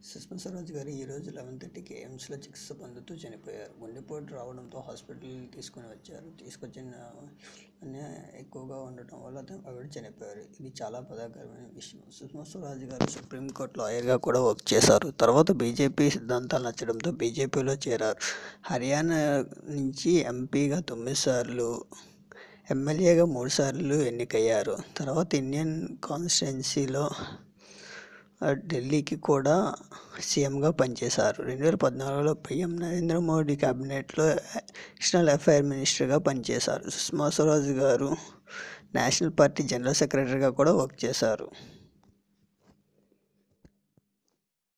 సుష్మా స్వరాజ్ గారు ఈరోజు లెవెన్ థర్టీకి ఎయిమ్స్లో చికిత్స పొందుతూ చనిపోయారు గుండెపోటు రావడంతో హాస్పిటల్ తీసుకుని వచ్చారు తీసుకొచ్చిన అన్నీ ఎక్కువగా ఉండటం వల్ల అతను ఆవిడ చనిపోయారు ఇది చాలా బాధాకరమైన విషయం సుష్మా స్వరాజ్ గారు సుప్రీంకోర్టు లాయర్గా కూడా వర్క్ చేశారు తర్వాత బీజేపీ సిద్ధాంతాలు నచ్చడంతో బీజేపీలో చేరారు హర్యానా నుంచి ఎంపీగా తొమ్మిది సార్లు ఎమ్మెల్యేగా మూడు సార్లు ఎన్నికయ్యారు తర్వాత ఇండియన్ కాన్స్టిట్యున్సీలో ఢిల్లీకి కూడా సీఎంగా పనిచేశారు రెండు వేల పద్నాలుగులో పీఎం నరేంద్ర మోడీ క్యాబినెట్లో ఎక్స్టర్నల్ అఫైర్ మినిస్టర్గా పనిచేశారు సుష్మా స్వరాజ్ గారు నేషనల్ పార్టీ జనరల్ సెక్రటరీగా కూడా వర్క్ చేశారు